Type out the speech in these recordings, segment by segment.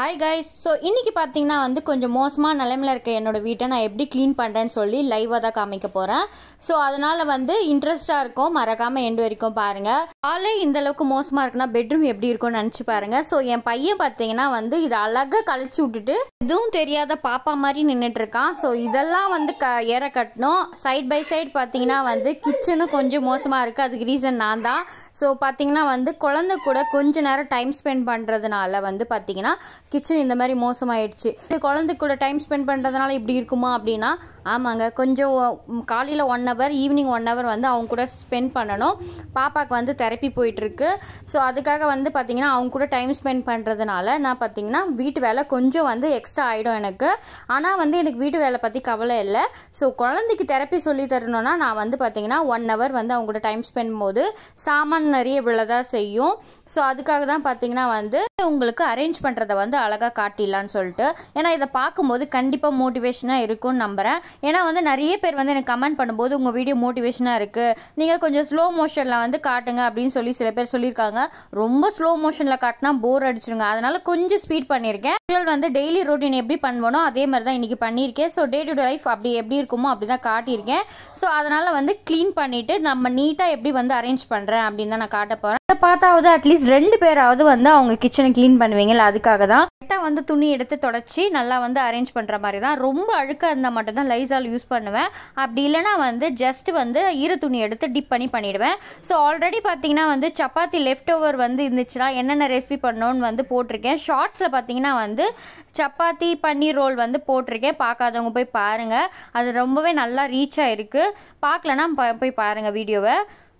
hi guys so இன்னைக்கு பார்த்தீங்கன்னா வந்து கொஞ்சம் மோசமான நிலைமையில இருக்க என்னோட வீட்டை நான் எப்படி க்ளீன் பண்ணுறேன்னு சொல்லி லைவாக தான் காமிக்க போகிறேன் ஸோ அதனால் வந்து இன்ட்ரெஸ்ட்டாக இருக்கும் மறக்காமல் எண்டு வரைக்கும் பாருங்கள் ஆளே இந்த அளவுக்கு மோசமாக இருக்குன்னா பெட்ரூம் எப்படி இருக்கும்னு நினச்சி பாருங்கள் ஸோ என் பையன் பார்த்தீங்கன்னா வந்து இதை அழகாக கழிச்சு விட்டுட்டு எதுவும் தெரியாத பாப்பா மாதிரி நின்றுட்டு இருக்கான் ஸோ இதெல்லாம் வந்து க ஏற கட்டணும் சைட் பை சைடு பார்த்தீங்கன்னா வந்து கிச்சனும் கொஞ்சம் மோசமாக இருக்குது அதுக்கு ரீசன் நான் தான் ஸோ பார்த்தீங்கன்னா வந்து குழந்தை கூட கொஞ்ச நேரம் டைம் ஸ்பெண்ட் பண்ணுறதுனால வந்து பார்த்தீங்கன்னா கிச்சன் இந்த மாதிரி மோசமாயிடுச்சு இது குழந்தை கூட டைம் ஸ்பெண்ட் பண்ணுறதுனால இப்படி இருக்குமா அப்படின்னா ஆமாங்க கொஞ்சம் காலையில் one hour evening one hour வந்து அவங்க கூட ஸ்பெண்ட் பண்ணணும் பாப்பாவுக்கு வந்து தெரப்பி போயிட்டுருக்கு ஸோ அதுக்காக வந்து பார்த்தீங்கன்னா அவங்க கூட டைம் ஸ்பெண்ட் பண்ணுறதுனால நான் பார்த்தீங்கன்னா வீட்டு வேலை கொஞ்சம் வந்து எக்ஸ்ட்ரா ஆகிடும் எனக்கு ஆனால் வந்து எனக்கு வீட்டு வேலை பற்றி கவலை இல்லை ஸோ குழந்தைக்கு தெரப்பி சொல்லி தரணும்னா நான் வந்து பார்த்தீங்கன்னா ஒன் ஹவர் வந்து அவங்க கூட டைம் ஸ்பெண்ட் போது சாமான் நிறைய விழதான் செய்யும் ஸோ அதுக்காக தான் பார்த்தீங்கன்னா வந்து உங்களுக்கு அரேஞ்ச் பண்ணுறதை வந்து அழகாக காட்டிடலான்னு சொல்லிட்டு ஏன்னா இதை பார்க்கும்போது கண்டிப்பாக மோட்டிவேஷனாக இருக்கும்னு நம்புகிறேன் ஏன்னா வந்து நிறைய பேர் வந்து எனக்கு கமெண்ட் பண்ணும்போது உங்கள் வீடியோ மோட்டிவேஷனாக இருக்குது நீங்கள் கொஞ்சம் ஸ்லோ மோஷனில் வந்து காட்டுங்க அப்படின்னு சொல்லி சில பேர் சொல்லியிருக்காங்க ரொம்ப ஸ்லோ மோஷனில் காட்டினா போர் அடிச்சிருங்க அதனால கொஞ்சம் ஸ்பீட் பண்ணியிருக்கேன் மக்கள் வந்து டெய்லி ரொட்டீன் எப்படி பண்ணுவனோ அதே மாதிரி தான் இன்றைக்கி பண்ணியிருக்கேன் so day to day life அப்படி எப்படி இருக்குமோ அப்படி தான் காட்டியிருக்கேன் ஸோ அதனால் வந்து க்ளீன் பண்ணிவிட்டு நம்ம நீட்டாக எப்படி வந்து அரேஞ்ச் பண்ணுறேன் அப்படின்னு தான் நான் காட்ட போகிறேன் இதை பார்த்தாவது அட்லீஸ்ட் ரெண்டு பேராவது வந்து அவங்க கிச்சனை க்ளீன் பண்ணுவீங்கல்ல அதுக்காக தான் கரெக்டாக வந்து துணி எடுத்து தொடச்சி நல்லா வந்து அரேஞ்ச் பண்ணுற மாதிரி தான் ரொம்ப அழுக்காக இருந்தால் மட்டும்தான் லைசால் யூஸ் பண்ணுவேன் அப்படி இல்லைனா வந்து ஜஸ்ட் வந்து ஈர துணி எடுத்து டிப் பண்ணி பண்ணிடுவேன் ஸோ ஆல்ரெடி பார்த்தீங்கன்னா வந்து சப்பாத்தி லெஃப்ட் ஓவர் வந்து இருந்துச்சுன்னா என்னென்ன ரெசிபி பண்ணணும்னு வந்து போட்டிருக்கேன் ஷார்ட்ஸில் பார்த்தீங்கன்னா வந்து சப்பாத்தி பன்னீர் ரோல் வந்து போட்டிருக்கேன் பார்க்காதவங்க போய் பாருங்கள் அது ரொம்பவே நல்லா ரீச் ஆகிருக்கு பார்க்கலன்னா போய் பாருங்கள் வீடியோவை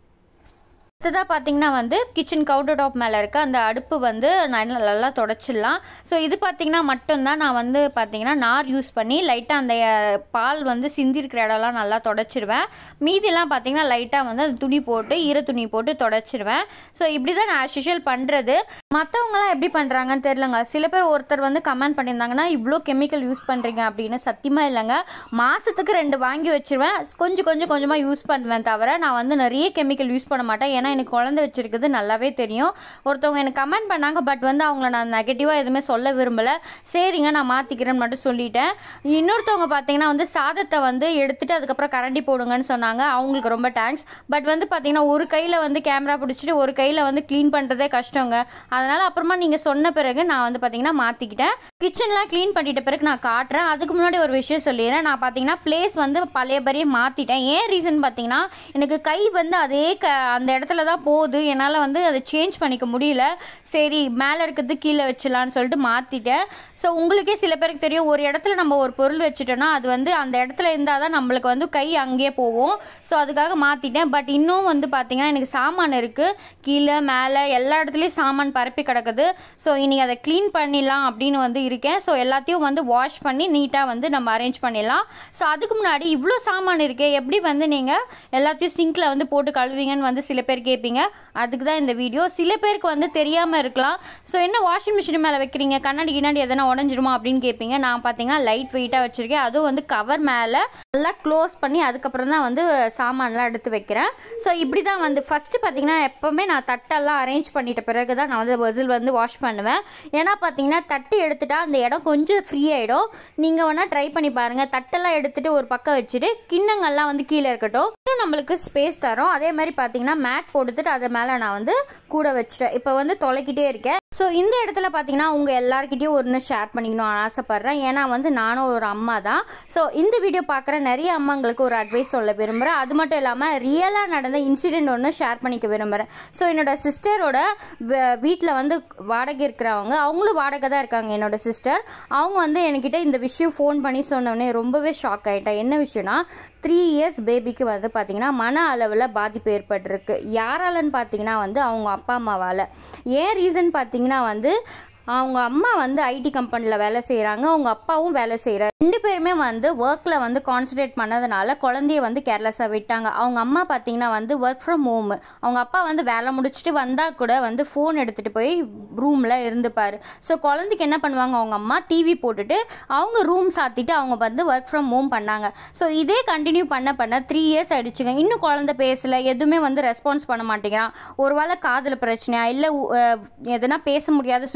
அடுத்ததாக பார்த்தீங்கன்னா வந்து கிச்சன் கவுண்டர் டாப் மேலே இருக்க அந்த அடுப்பு வந்து நான் நல்லா தொடச்சிடலாம் ஸோ இது பார்த்தீங்கன்னா மட்டும்தான் நான் வந்து பார்த்தீங்கன்னா நார் யூஸ் பண்ணி லைட்டாக அந்த பால் வந்து சிந்திருக்கிற இடம்லாம் நல்லா தொடச்சிருவேன் மீதிலாம் பார்த்தீங்கன்னா லைட்டாக வந்து அந்த துணி போட்டு ஈர துணி போட்டு தொடச்சிருவேன் ஸோ இப்படி தான் நான் ஆஸ் பண்ணுறது மற்றவங்களாம் எப்படி பண்ணுறாங்கன்னு தெரிலங்க சில பேர் ஒருத்தர் வந்து கமெண்ட் பண்ணியிருந்தாங்கன்னா இவ்வளோ கெமிக்கல் யூஸ் பண்ணுறீங்க அப்படின்னு சத்தியமாக இல்லைங்க மாதத்துக்கு ரெண்டு வாங்கி வச்சிருவேன் கொஞ்சம் கொஞ்சம் கொஞ்சமாக யூஸ் பண்ணுவேன் தவிர நான் வந்து நிறைய கெமிக்கல் யூஸ் பண்ண மாட்டேன் ஏன்னா எனக்கு குழந்தை வச்சிருக்குது நல்லாவே தெரியும் ஒருத்தவங்க எனக்கு கமெண்ட் பண்ணாங்க பட் வந்து அவங்கள நான் நெகட்டிவாக எதுவுமே சொல்ல விரும்பலை சரிங்க நான் மாற்றிக்கிறேன்னு மட்டும் சொல்லிட்டேன் இன்னொருத்தவங்க பார்த்தீங்கன்னா வந்து சாதத்தை வந்து எடுத்துட்டு அதுக்கப்புறம் கரண்டி போடுங்கன்னு சொன்னாங்க அவங்களுக்கு ரொம்ப தேங்க்ஸ் பட் வந்து பார்த்தீங்கன்னா ஒரு கையில் வந்து கேமரா பிடிச்சிட்டு ஒரு கையில் வந்து க்ளீன் பண்ணுறதே கஷ்டங்க அதனால் அப்புறமா நீங்கள் சொன்ன பிறகு நான் வந்து பார்த்தீங்கன்னா மாற்றிக்கிட்டேன் கிச்சன்லாம் க்ளீன் பண்ணிட்ட பிறகு நான் காட்டுறேன் அதுக்கு முன்னாடி ஒரு விஷயம் சொல்லிடுறேன் நான் பார்த்தீங்கன்னா பிளேஸ் வந்து பழைய பரிய மாற்றிட்டேன் ஏன் ரீசன் பார்த்தீங்கன்னா எனக்கு கை வந்து அதே க அந்த இடத்துல தான் போகுது என்னால் வந்து அதை சேஞ்ச் பண்ணிக்க முடியல சரி மேலே இருக்கிறது கீழே வச்சிடலான்னு சொல்லிட்டு மாற்றிட்டேன் ஸோ உங்களுக்கே சில பேருக்கு தெரியும் ஒரு இடத்துல நம்ம ஒரு பொருள் வச்சுட்டோன்னா அது வந்து அந்த இடத்துல இருந்தால் தான் நம்மளுக்கு வந்து கை அங்கேயே போவோம் ஸோ அதுக்காக மாற்றிட்டேன் பட் இன்னும் வந்து பார்த்தீங்கன்னா எனக்கு சாமான் இருக்குது கீழே மேலே எல்லா இடத்துலையும் சாமான் பரப்பி கிடக்குது ஸோ இன்றைக்கி அதை க்ளீன் பண்ணிடலாம் அப்படின்னு வந்து இருக்கேன் ஸோ எல்லாத்தையும் வந்து வாஷ் பண்ணி நீட்டாக வந்து நம்ம அரேஞ்ச் பண்ணிடலாம் ஸோ அதுக்கு முன்னாடி இவ்வளோ சாமான் இருக்கே எப்படி வந்து நீங்கள் எல்லாத்தையும் சிங்கில் வந்து போட்டு கழுவிங்கன்னு வந்து சில பேர் கேட்பீங்க அதுக்கு தான் இந்த வீடியோ சில பேருக்கு வந்து தெரியாமல் இருக்கலாம் ஸோ என்ன வாஷிங் மிஷின் மேலே வைக்கிறீங்க கண்ணாடி கிண்ணாடி எதனா உடஞ்சிருமா அப்படின்னு கேட்பீங்க நான் பார்த்தீங்கன்னா லைட் வெயிட்டாக வச்சுருக்கேன் அதுவும் வந்து கவர் மேலே நல்லா க்ளோஸ் பண்ணி அதுக்கப்புறம் தான் வந்து சாமான்லாம் எடுத்து வைக்கிறேன் ஸோ இப்படி தான் வந்து ஃபஸ்ட்டு பார்த்தீங்கன்னா எப்போவுமே நான் தட்டெல்லாம் அரேஞ்ச் பண்ணிட்ட பிறகு தான் நான் வந்து வெசில் வந்து வாஷ் பண்ணுவேன் ஏன்னா பார்த்தீங்கன்னா தட்டு எடுத்துட்டா அந்த இடம் கொஞ்சம் ஃப்ரீ ஆகிடும் நீங்கள் வேணால் ட்ரை பண்ணி பாருங்கள் தட்டெல்லாம் எடுத்துகிட்டு ஒரு பக்கம் வச்சுட்டு கிண்ணங்கள்லாம் வந்து கீழே இருக்கட்டும் இன்னும் நம்மளுக்கு ஸ்பேஸ் தரும் அதே மாதிரி பார்த்தீங்கன்னா மேட் போட்டுட்டு அதை மேலே நான் வந்து கூட வச்சுட்டேன் இப்போ வந்து தொலைக்கிட்டே இருக்கேன் ஸோ இந்த இடத்துல பார்த்தீங்கன்னா உங்கள் எல்லாருக்கிட்டையும் ஒன்று ஷேர் பண்ணிக்கணும் ஆசைப்பட்றேன் ஏன்னா வந்து நானும் ஒரு அம்மா தான் ஸோ இந்த வீடியோ பார்க்குற நிறைய அம்மாங்களுக்கு ஒரு அட்வைஸ் சொல்ல விரும்புகிறேன் அது மட்டும் இல்லாமல் ரியலாக நடந்த இன்சிடெண்ட் ஒன்று ஷேர் பண்ணிக்க விரும்புகிறேன் ஸோ என்னோட சிஸ்டரோட வீட்டில் வந்து வாடகை இருக்கிறவங்க அவங்களும் வாடகை தான் இருக்காங்க என்னோட சிஸ்டர் அவங்க வந்து என்கிட்ட இந்த விஷயம் ஃபோன் பண்ணி சொன்னோடனே ரொம்பவே ஷாக் ஆகிட்டேன் என்ன விஷயம்னா த்ரீ இயர்ஸ் பேபிக்கு வந்து பார்த்திங்கன்னா மன அளவில் பாதிப்பு ஏற்பட்டிருக்கு யாராலன்னு பார்த்தீங்கன்னா வந்து அவங்க அப்பா அம்மாவால் ஏன் ரீசன் பார்த்தீங்கன்னா வந்து அவங்க அம்மா வந்து ஐடி கம்பெனியில் வேலை செய்கிறாங்க அவங்க அப்பாவும் வேலை செய்கிறார் ரெண்டு பேருமே வந்து ஒர்க்கில் வந்து கான்சன்ட்ரேட் பண்ணதுனால குழந்தைய வந்து கேர்லெஸ்ஸாக விட்டாங்க அவங்க அம்மா பார்த்தீங்கன்னா வந்து ஒர்க் ஃப்ரம் ஹோம் அவங்க அப்பா வந்து வேலை முடிச்சுட்டு வந்தால் கூட வந்து ஃபோன் எடுத்துகிட்டு போய் ரூமில் இருந்துப்பார் ஸோ குழந்தைக்கு என்ன பண்ணுவாங்க அவங்க அம்மா டிவி போட்டுட்டு அவங்க ரூம் சாத்திட்டு அவங்க வந்து ஒர்க் ஃப்ரம் ஹோம் பண்ணாங்க ஸோ இதே கண்டினியூ பண்ண பண்ண த்ரீ இயர்ஸ் ஆயிடுச்சுங்க இன்னும் குழந்தை பேசலை எதுவுமே வந்து ரெஸ்பான்ஸ் பண்ண மாட்டேங்கிறான் ஒரு வேளை காதில் பிரச்சனையா இல்லை எதனா பேச முடியாத சுச்சுவேஷனா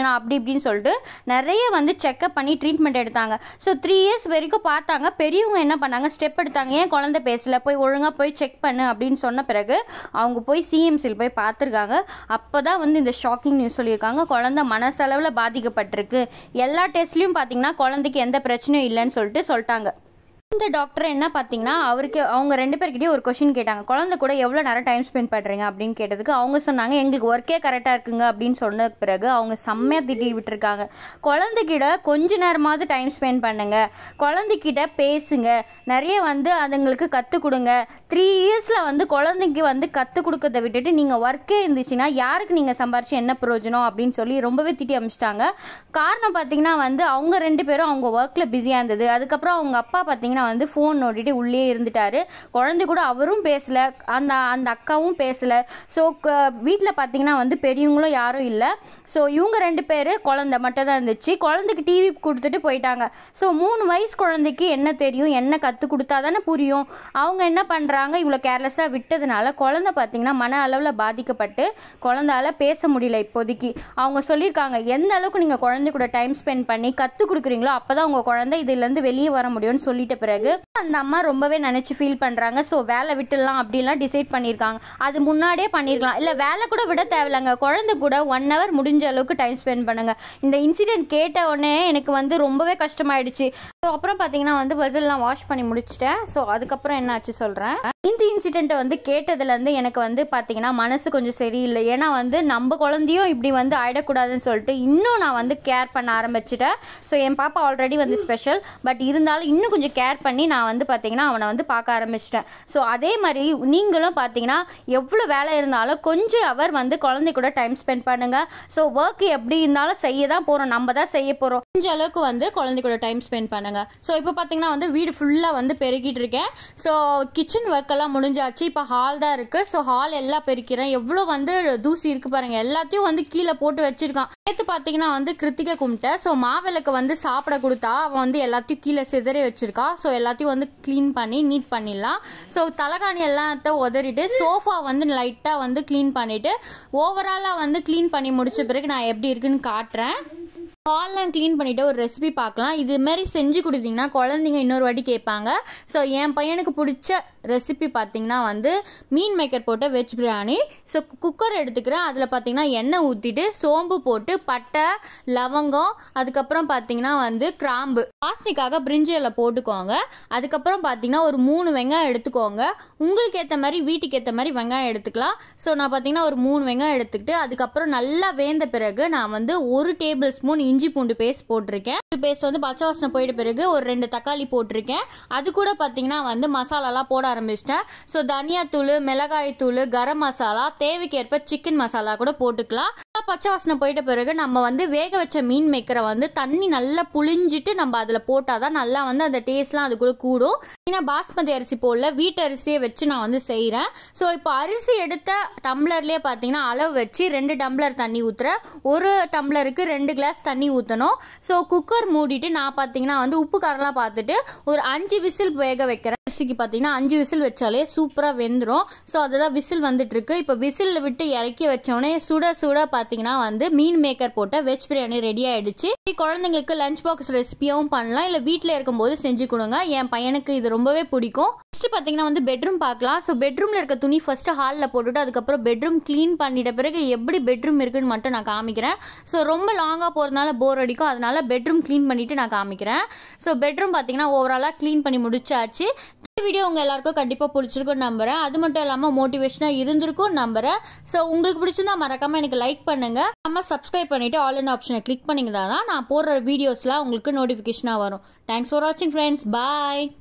பண்ணலாம் அப்படி இப்படின்னு சொல்லிட்டு நிறைய வந்து செக்அப் பண்ணி ட்ரீட்மெண்ட் எடுத்தாங்க ஸோ த்ரீ இயர்ஸ் வரைக்கும் பார்த்தாங்க பெரியவங்க என்ன பண்ணாங்க ஸ்டெப் எடுத்தாங்க ஏன் குழந்தை பேசல போய் ஒழுங்காக போய் செக் பண்ணு அப்படின்னு சொன்ன பிறகு அவங்க போய் சிஎம்சியில் போய் பார்த்துருக்காங்க அப்போ தான் வந்து இந்த ஷாக்கிங் நியூஸ் சொல்லியிருக்காங்க குழந்தை மனசளவில் பாதிக்கப்பட்டிருக்கு எல்லா டெஸ்ட்லையும் பார்த்தீங்கன்னா குழந்தைக்கு எந்த பிரச்சனையும் இல்லைன்னு சொல்லிட்டு சொல்லிட்டாங்க இந்த டாக்டர் என்ன பார்த்தீங்கன்னா அவருக்கு அவங்க ரெண்டு பேர்கிட்டயும் ஒரு கொஷின் கேட்டாங்க குழந்தை கூட எவ்வளோ நேரம் டைம் ஸ்பெண்ட் பண்ணுறீங்க அப்படின்னு கேட்டதுக்கு அவங்க சொன்னாங்க எங்களுக்கு ஒர்க்கே கரெக்டாக இருக்குங்க அப்படின்னு சொன்ன பிறகு அவங்க செம்மையாக திட்டி விட்டுருக்காங்க குழந்தைகிட்ட கொஞ்ச நேரமாவது டைம் ஸ்பெண்ட் பண்ணுங்க குழந்தைகிட்ட பேசுங்க நிறைய வந்து அதுங்களுக்கு கற்றுக் கொடுங்க த்ரீ இயர்ஸில் வந்து குழந்தைக்கு வந்து கற்றுக் கொடுக்கறத விட்டுட்டு நீங்கள் ஒர்க்கே இருந்துச்சுன்னா யாருக்கு நீங்கள் சம்பாரிச்சு என்ன பிரயோஜனம் அப்படின்னு சொல்லி ரொம்பவே திட்டி அமிச்சிட்டாங்க காரணம் பார்த்தீங்கன்னா வந்து அவங்க ரெண்டு பேரும் அவங்க ஒர்க்கில் பிஸியாக இருந்தது அதுக்கப்புறம் அவங்க அப்பா பார்த்தீங்கன்னா வந்து ஃபோன் நோண்டிட்டு உள்ளே இருந்துட்டாரு குழந்தை கூட அவரும் பேசல அந்த அந்த அக்காவும் பேசல ஸோ வீட்டில் பார்த்தீங்கன்னா வந்து பெரியவங்களும் யாரும் இல்லை ஸோ இவங்க ரெண்டு பேர் குழந்தை மட்டும் தான் இருந்துச்சு குழந்தைக்கு டிவி கொடுத்துட்டு போயிட்டாங்க ஸோ மூணு வயசு குழந்தைக்கு என்ன தெரியும் என்ன கற்றுக் கொடுத்தா தானே புரியும் அவங்க என்ன பண்ணுறாங்க இவ்வளோ கேர்லெஸ்ஸாக விட்டதுனால குழந்தை பார்த்தீங்கன்னா மன அளவில் பாதிக்கப்பட்டு குழந்தால பேச முடியல இப்போதைக்கு அவங்க சொல்லியிருக்காங்க எந்த அளவுக்கு நீங்கள் குழந்தை கூட டைம் ஸ்பெண்ட் பண்ணி கற்றுக் கொடுக்குறீங்களோ அப்போ தான் உங்கள் குழந்தை இதுலேருந்து வெளியே வர முடியும்னு சொல்லிட்ட பிறகு அந்த அம்மா ரொம்பவே நினச்சி ஃபீல் பண்ணுறாங்க ஸோ வேலை விட்டுடலாம் அப்படிலாம் டிசைட் பண்ணியிருக்காங்க அது முன்னாடியே பண்ணியிருக்கலாம் இல்லை வேலை கூட விட தேவையில்லைங்க குழந்தை கூட ஒன் ஹவர் முடிஞ்ச அளவுக்கு டைம் ஸ்பெண்ட் பண்ணுங்க இந்த இன்சிடென்ட் கேட்ட உடனே எனக்கு வந்து ரொம்பவே கஷ்டமாயிடுச்சு ஸோ அப்புறம் பார்த்தீங்கன்னா வந்து வெசல்லாம் வாஷ் பண்ணி முடிச்சிட்டேன் ஸோ அதுக்கப்புறம் என்ன ஆச்சு சொல்கிறேன் இந்த இன்சிடென்ட்டை வந்து கேட்டதுலேருந்து எனக்கு வந்து பார்த்தீங்கன்னா மனசு கொஞ்சம் சரியில்லை ஏன்னா வந்து நம்ம குழந்தையும் இப்படி வந்து ஆயிடக்கூடாதுன்னு சொல்லிட்டு இன்னும் நான் வந்து கேர் பண்ண ஆரம்பிச்சிட்டேன் ஸோ என் பாப்பா ஆல்ரெடி வந்து ஸ்பெஷல் பட் இருந்தாலும் இன்னும் கொஞ்சம் கேர் பண்ணி நான் வந்து பார்த்தீங்கன்னா அவனை வந்து பார்க்க ஆரம்பிச்சிட்டேன் ஸோ அதே மாதிரி நீங்களும் பார்த்தீங்கன்னா எவ்வளோ வேலை இருந்தாலும் கொஞ்சம் அவர் வந்து குழந்தை கூட டைம் ஸ்பெண்ட் பண்ணுங்க ஸோ ஒர்க் எப்படி இருந்தாலும் செய்ய தான் போகிறோம் நம்ம தான் செய்ய போகிறோம் கொஞ்ச அளவுக்கு வந்து குழந்தை கூட டைம் ஸ்பெண்ட் பண்ணுங்க ஸோ இப்போ பார்த்தீங்கன்னா வந்து வீடு ஃபுல்லாக வந்து பெருக்கிட்டு இருக்கேன் ஸோ கிச்சன் ஒர்க் எல்லாம் முடிஞ்சாச்சு இப்போ ஹால் தான் இருக்குது ஸோ ஹால் எல்லாம் பெருக்கிறேன் எவ்வளோ வந்து தூசி இருக்கு பாருங்க எல்லாத்தையும் வந்து கீழே போட்டு வச்சிருக்கான் நேற்று பார்த்தீங்கன்னா வந்து கிருத்திகை கும்பிட்டேன் ஸோ மாவிளக்கு வந்து சாப்பிட கொடுத்தா அவன் வந்து எல்லாத்தையும் கீழே சிதறி வச்சிருக்கா ஸோ எல்லாத்தையும் வந்து க்ளீன் பண்ணி நீட் பண்ணிடலாம் ஸோ தலைகாணி எல்லாத்தையும் உதறிட்டு சோஃபா வந்து லைட்டாக வந்து க்ளீன் பண்ணிட்டு ஓவராலாக வந்து க்ளீன் பண்ணி முடிச்ச பிறகு நான் எப்படி இருக்குன்னு காட்டுறேன் ஹால்லாம் க்ளீன் பண்ணிவிட்டு ஒரு ரெசிபி பார்க்கலாம் இது மாதிரி செஞ்சு கொடுத்தீங்கன்னா குழந்தைங்க இன்னொரு வாட்டி கேட்பாங்க ஸோ என் பையனுக்கு பிடிச்ச ரெசிபி பார்த்தீங்கன்னா வந்து மீன் மேக்கர் போட்ட வெஜ் பிரியாணி ஸோ குக்கர் எடுத்துக்கிறேன் அதில் பார்த்தீங்கன்னா எண்ணெய் ஊற்றிட்டு சோம்பு போட்டு பட்டை லவங்கம் அதுக்கப்புறம் பார்த்தீங்கன்னா வந்து கிராம்பு வாசனைக்காக பிரிஞ்சியில் போட்டுக்கோங்க அதுக்கப்புறம் பார்த்தீங்கன்னா ஒரு மூணு வெங்காயம் எடுத்துக்கோங்க உங்களுக்கு ஏற்ற மாதிரி வீட்டுக்கு ஏற்ற மாதிரி வெங்காயம் எடுத்துக்கலாம் ஸோ நான் பார்த்தீங்கன்னா ஒரு மூணு வெங்காயம் எடுத்துக்கிட்டு அதுக்கப்புறம் நல்லா வேந்த பிறகு நான் வந்து ஒரு டேபிள் ஸ்பூன் இஞ்சி பூண்டு பேஸ்ட் போட்டிருக்கேன் பேஸ்ட் வந்து பச்சை வாசனை போயிட்ட பிறகு ஒரு ரெண்டு தக்காளி போட்டிருக்கேன் அது கூட பார்த்தீங்கன்னா வந்து மசாலாலாம் போட ஆரம்பிச்சிட்டேன் ஸோ தனியாத்தூள் மிளகாய் தூள் கரம் மசாலா தேவைக்கேற்ப சிக்கன் மசாலா கூட போட்டுக்கலாம் பச்சை வாசனை போயிட்ட பிறகு நம்ம வந்து வேக வச்ச மீன் மேக்கரை வந்து தண்ணி நல்லா புளிஞ்சிட்டு நம்ம அதில் போட்டால் தான் நல்லா வந்து அந்த டேஸ்ட்லாம் அது கூட கூடும் ஏன்னா பாஸ்மதி அரிசி போடல வீட்டு அரிசியை வச்சு நான் வந்து செய்கிறேன் ஸோ இப்போ அரிசி எடுத்த டம்ளர்லேயே பார்த்தீங்கன்னா அளவு வச்சு ரெண்டு டம்ளர் தண்ணி ஊற்றுறேன் ஒரு டம்ளருக்கு ரெண்டு கிளாஸ் தண்ணி ஊற்றணும் ஸோ குக்கர் மூடிட்டு நான் பார்த்தீங்கன்னா வந்து உப்பு காரெல்லாம் பார்த்துட்டு ஒரு அஞ்சு விசில் வேக வைக்கிறேன் அரிசிக்கு பார்த்தீங்கன்னா அஞ்சு விசில் வச்சாலே சூப்பராக வெந்துடும் ஸோ அதுதான் விசில் வந்துட்டு இருக்கு இப்போ விசில் விட்டு இறக்கி வச்சோடனே சுட சுட பார்த்தீங்கன்னா வந்து மீன் மேக்கர் போட்ட வெஜ் பிரியாணி ரெடி ஆயிடுச்சு குழந்தைங்களுக்கு லஞ்ச் பாக்ஸ் ரெசிபியாவும் பண்ணலாம் இல்லை வீட்டில் இருக்கும்போது செஞ்சு கொடுங்க என் பையனுக்கு இது ரொம்பவே பிடிக்கும் ஃபர்ஸ்ட் பார்த்தீங்கன்னா வந்து பெட்ரூம் பார்க்கலாம் ஸோ பெட்ரூமில் இருக்க துணி ஃபர்ஸ்ட் ஹாலில் போட்டுட்டு அதுக்கப்புறம் பெட்ரூம் க்ளீன் பண்ணிட்ட பிறகு எப்படி பெட்ரூம் இருக்குன்னு மட்டும் நான் காமிக்கிறேன் ஸோ ரொம்ப லாங்காக போகிறதுனால போர் அடிக்கும் அதனால பெட்ரூம் க்ளீன் பண்ணிட்டு நான் காமிக்கிறேன் ஸோ பெட்ரூம் பார்த்தீங்கன்னா ஓவராலாக க்ளீன் பண்ணி முடிச்சாச்சு இந்த வீடியோ உங்கள் எல்லாருக்கும் கண்டிப்பாக பிடிச்சிருக்கும்னு நம்புறேன் அது மட்டும் இல்லாமல் மோட்டிவேஷனாக இருந்திருக்கும் நம்புறேன் ஸோ உங்களுக்கு பிடிச்சிருந்தா மறக்காமல் எனக்கு லைக் பண்ணுங்க நம்ம சப்ஸ்கிரைப் பண்ணிட்டு ஆல் இன் ஆப்ஷனை கிளிக் பண்ணிங்கன்னா தான் நான் போடுற வீடியோஸ்லாம் உங்களுக்கு நோட்டிஃபிகேஷனாக வரும் தேங்க்ஸ் ஃபார் வாட்சிங் ஃப்ரெண்ட்ஸ் பாய்